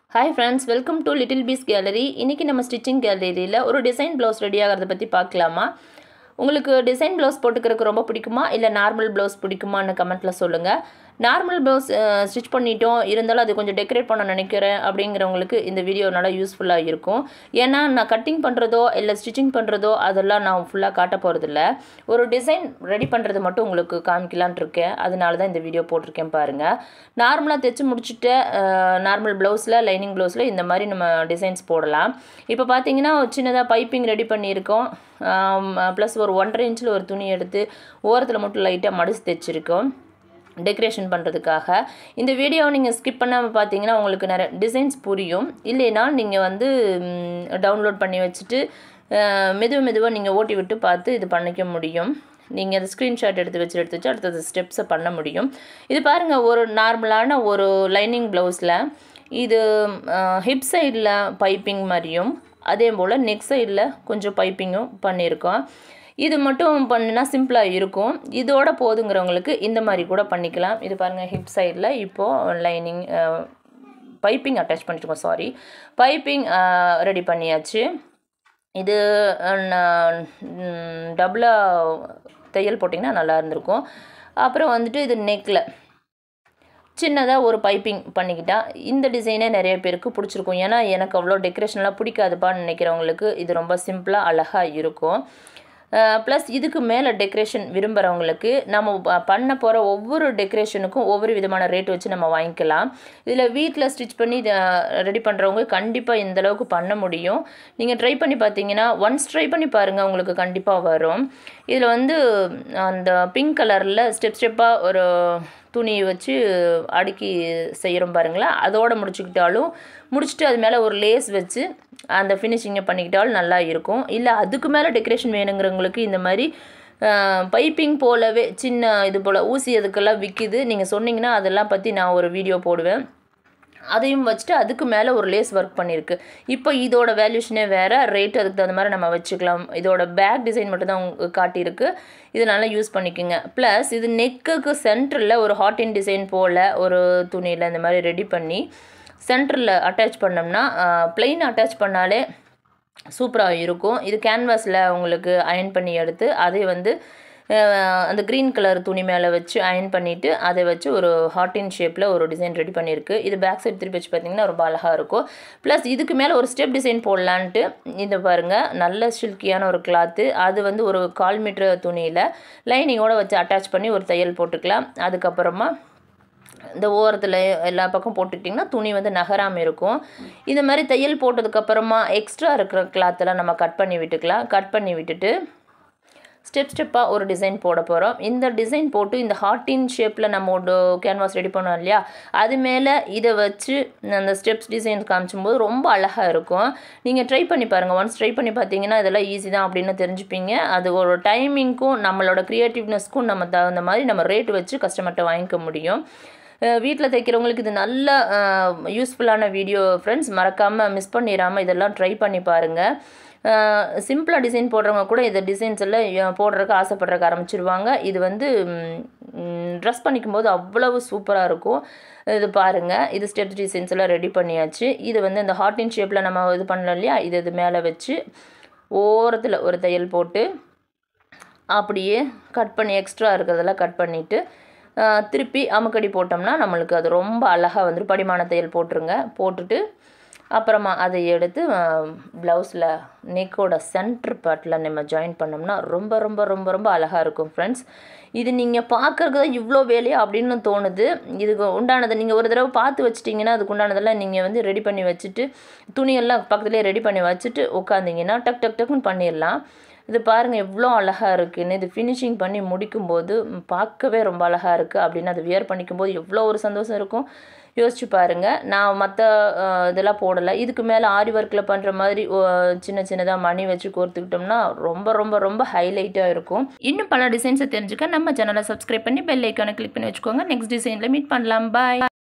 hi friends welcome to little piece gallery இன்றைக்கி நம்ம stitching கேலரியில் ஒரு டிசைன் ப்ளவுஸ் ரெடி ஆகிறத பற்றி பார்க்கலாமா உங்களுக்கு டிசைன் ப்ளவுஸ் போட்டுக்கிறதுக்கு ரொம்ப பிடிக்குமா இல்லை நார்மல் ப்ளவுஸ் பிடிக்குமான்னு கமெண்ட்டில் சொல்லுங்கள் நார்மல் ப்ளவுஸ் ஸ்டிச் பண்ணிட்டோம் இருந்தாலும் அது கொஞ்சம் டெக்கரேட் பண்ண நினைக்கிறேன் அப்படிங்கிறவங்களுக்கு இந்த வீடியோ நல்லா யூஸ்ஃபுல்லாக இருக்கும் ஏன்னா நான் கட்டிங் பண்ணுறதோ இல்லை ஸ்டிச்சிங் பண்ணுறதோ அதெல்லாம் நான் ஃபுல்லாக காட்ட போகிறதில்ல ஒரு டிசைன் ரெடி பண்ணுறது மட்டும் உங்களுக்கு காமிக்கலான் இருக்கேன் அதனால தான் இந்த வீடியோ போட்டிருக்கேன் பாருங்கள் நார்மலாக தைச்சு முடிச்சுட்டு நார்மல் ப்ளவுஸில் லைனிங் ப்ளவுஸில் இந்த மாதிரி நம்ம டிசைன்ஸ் போடலாம் இப்போ பார்த்தீங்கன்னா சின்னதாக பைப்பிங் ரெடி பண்ணியிருக்கோம் ப்ளஸ் ஒரு ஒன்றரை இன்ச்சில் ஒரு துணி எடுத்து ஓரத்தில் மட்டும் லைட்டாக மடிச்சு தைச்சிருக்கோம் டெக்கரேஷன் பண்ணுறதுக்காக இந்த வீடியோவை நீங்கள் ஸ்கிப் பண்ணாமல் பார்த்தீங்கன்னா உங்களுக்கு நிறைய டிசைன்ஸ் புரியும் இல்லைனா நீங்கள் வந்து டவுன்லோட் பண்ணி வச்சுட்டு மெதுவாக மெதுவாக நீங்கள் ஓட்டி விட்டு பார்த்து இது பண்ணிக்க முடியும் நீங்கள் அதை ஸ்க்ரீன்ஷாட் எடுத்து வச்சு எடுத்து வச்சு அடுத்தது ஸ்டெப்ஸை பண்ண முடியும் இது பாருங்கள் ஒரு நார்மலான ஒரு லைனிங் ப்ளவுஸில் இது ஹிப் சைடில் பைப்பிங் மாதிரியும் அதே போல் நெக் சைடில் கொஞ்சம் பைப்பிங்கும் பண்ணியிருக்கோம் இது மட்டும் பண்ணினா சிம்பிளாக இருக்கும் இதோட போதுங்கிறவங்களுக்கு இந்த மாதிரி கூட பண்ணிக்கலாம் இது பாருங்கள் ஹிப் சைடில் இப்போது லைனிங் பைப்பிங் அட்டாச் பண்ணிட்டுருக்கோம் சாரி பைப்பிங் ரெடி பண்ணியாச்சு இது டபுளாக தையல் போட்டிங்கன்னா நல்லா இருந்திருக்கும் அப்புறம் வந்துட்டு இது நெக்கில் சின்னதாக ஒரு பைப்பிங் பண்ணிக்கிட்டா இந்த டிசைனே நிறைய பேருக்கு பிடிச்சிருக்கும் ஏன்னா எனக்கு அவ்வளோ டெக்கரேஷன்லாம் பிடிக்காதுப்பான்னு நினைக்கிறவங்களுக்கு இது ரொம்ப சிம்பிளாக அழகாக இருக்கும் ப்ளஸ் இதுக்கு மேலே டெக்கரேஷன் விரும்புகிறவங்களுக்கு நம்ம பண்ண போகிற ஒவ்வொரு டெக்கரேஷனுக்கும் ஒவ்வொரு விதமான ரேட் வச்சு நம்ம வாங்கிக்கலாம் இதில் வீட்டில் ஸ்டிச் பண்ணி ரெடி பண்ணுறவங்க கண்டிப்பாக இந்த அளவுக்கு பண்ண முடியும் நீங்கள் ட்ரை பண்ணி பார்த்தீங்கன்னா ஒன்ஸ் ட்ரை பண்ணி பாருங்கள் உங்களுக்கு கண்டிப்பாக வரும் இதில் வந்து அந்த பிங்க் கலரில் ஸ்டெப் ஸ்டெப்பாக ஒரு துணி வச்சு அடுக்கி செய்கிறோம் பாருங்களேன் அதோடு முடிச்சுக்கிட்டாலும் முடிச்சுட்டு அது மேலே ஒரு லேஸ் வச்சு அந்த ஃபினிஷிங்கை பண்ணிக்கிட்டாலும் நல்லா இருக்கும் இல்லை அதுக்கு மேலே டெக்கரேஷன் வேணுங்கிறவங்களுக்கு இந்த மாதிரி பைப்பிங் போலவே சின்ன இது போல் ஊசி அதுக்கெல்லாம் விற்கிது நீங்கள் சொன்னீங்கன்னா அதெல்லாம் பற்றி நான் ஒரு வீடியோ போடுவேன் அதையும் வச்சுட்டு அதுக்கு மேலே ஒரு லேஸ் ஒர்க் பண்ணியிருக்கு இப்போ இதோட வேல்யூஷனே வேறு ரேட் அதுக்கு தகுந்த மாதிரி நம்ம வச்சுக்கலாம் இதோட பேக் டிசைன் மட்டும் தான் காட்டியிருக்கு இது நல்லா யூஸ் பண்ணிக்கோங்க ப்ளஸ் இது நெக்குக்கு சென்டரில் ஒரு ஹாட்டின் டிசைன் போல் ஒரு துணியில் இந்த மாதிரி ரெடி பண்ணி சென்டரில் அட்டாச் பண்ணோம்னா பிளெயின் அட்டாச் பண்ணாலே சூப்பராக இருக்கும் இது கேன்வாஸில் உங்களுக்கு அயன் பண்ணி எடுத்து அதை வந்து அந்த க்ரீன் கலர் துணி மேலே வச்சு அயன் பண்ணிவிட்டு அதை வச்சு ஒரு ஹாட்டின் ஷேப்பில் ஒரு டிசைன் ரெடி பண்ணியிருக்கு இது பேக் சைடு திருப்பி வச்சு பார்த்திங்கன்னா ரொம்ப அழகாக இருக்கும் ப்ளஸ் இதுக்கு மேலே ஒரு ஸ்டெப் டிசைன் போடலான்ட்டு இது பாருங்கள் நல்ல சில்கியான ஒரு கிளாத்து அது வந்து ஒரு கால் மீட்டர் துணியில் லைனிங்கோடு வச்சு அட்டாச் பண்ணி ஒரு தையல் போட்டுக்கலாம் அதுக்கப்புறமா இந்த ஓரத்தில் எல்லா பக்கம் போட்டுக்கிட்டிங்கன்னா துணி வந்து நகராமல் இருக்கும் இந்த மாதிரி தையல் போட்டதுக்கப்புறமா எக்ஸ்ட்ரா இருக்கிற கிளாத்தெல்லாம் நம்ம கட் பண்ணி விட்டுக்கலாம் கட் பண்ணி விட்டுட்டு ஸ்டெப் ஸ்டெப்பாக ஒரு டிசைன் போட போகிறோம் இந்த டிசைன் போட்டு இந்த ஹார்டின் ஷேப்பில் நம்ம ஒரு கேன்வாஸ் ரெடி பண்ணோம் இல்லையா அது மேலே இதை வச்சு அந்த ஸ்டெப்ஸ் டிசைன் காமிச்சும்போது ரொம்ப அழகாக இருக்கும் நீங்கள் ட்ரை பண்ணி பாருங்கள் ஒன்ஸ் ட்ரை பண்ணி பார்த்தீங்கன்னா இதெல்லாம் ஈஸி தான் அப்படின்னு தெரிஞ்சுப்பீங்க அது ஒரு டைமிங்க்கும் நம்மளோட க்ரியேட்டிவ்னஸ்க்கும் நம்ம தகுந்த மாதிரி நம்ம ரேட் வச்சு கஸ்டமர்கிட்ட வாங்கிக்க முடியும் வீட்டில் தைக்கிறவங்களுக்கு இது நல்ல யூஸ்ஃபுல்லான வீடியோ ஃப்ரெண்ட்ஸ் மறக்காமல் மிஸ் பண்ணிடாமல் இதெல்லாம் ட்ரை பண்ணி பாருங்கள் சிம்பிளாக டிசைன் போடுறவங்க கூட இந்த டிசைன்ஸ் எல்லாம் போடுறதுக்கு ஆசைப்படுறதுக்கு ஆரம்பிச்சிருவாங்க இது வந்து ட்ரெஸ் பண்ணிக்கும்போது அவ்வளவு சூப்பராக இருக்கும் இது பாருங்கள் இது ஸ்டெப்ஸ் டிசைன்ஸ் எல்லாம் ரெடி பண்ணியாச்சு இது வந்து இந்த ஹார்டின் ஷேப்பில் நம்ம இது பண்ணலாம் இல்லையா இது இது மேலே வச்சு ஓரத்தில் ஒரு தையல் போட்டு அப்படியே கட் பண்ணி எக்ஸ்ட்ரா இருக்கிறதெல்லாம் கட் பண்ணிவிட்டு திருப்பி அமுக்கடி போட்டோம்னா நம்மளுக்கு அது ரொம்ப அழகாக வந்துடும் படிமான தையல் போட்டுருங்க போட்டுட்டு அப்புறமா அதை எடுத்து ப்ளவுஸில் நெக்கோட சென்டர் பார்ட்டில் நம்ம ஜாயின் பண்ணோம்னா ரொம்ப ரொம்ப ரொம்ப ரொம்ப அழகாக இருக்கும் ஃப்ரெண்ட்ஸ் இது நீங்கள் பார்க்குறதுக்கு தான் இவ்வளோ வேலையா அப்படின்னு தோணுது இதுக்கு உண்டானதை நீங்கள் ஒரு தடவை பார்த்து வச்சிட்டிங்கன்னா அதுக்கு உண்டானதெல்லாம் நீங்கள் வந்து ரெடி பண்ணி வச்சுட்டு துணியெல்லாம் பக்கத்துலேயே ரெடி பண்ணி வச்சுட்டு உட்காந்திங்கன்னா டக் டக் டக்குன்னு பண்ணிடலாம் இது பாருங்கள் எவ்வளோ அழகாக இருக்குன்னு இது ஃபினிஷிங் பண்ணி முடிக்கும்போது பார்க்கவே ரொம்ப அழகாக இருக்குது அப்படின்னு அது வியர் பண்ணிக்கும்போது எவ்வளோ ஒரு சந்தோஷம் இருக்கும் யோசிச்சு பாருங்கள் நான் மற்ற இதெல்லாம் போடலை இதுக்கு மேலே ஆரி ஒர்க்கில் பண்ணுற மாதிரி சின்ன சின்னதாக மணி வச்சு கோர்த்துக்கிட்டோம்னா ரொம்ப ரொம்ப ரொம்ப ஹைலைட்டாக இருக்கும் இன்னும் பல டிசைன்ஸை தெரிஞ்சுக்க நம்ம சேனலை சப்ஸ்கிரைப் பண்ணி பெல் ஐக்கானை கிளிக் பண்ணி வச்சுக்கோங்க நெக்ஸ்ட் டிசைனில் மீட் பண்ணலாம் பாய்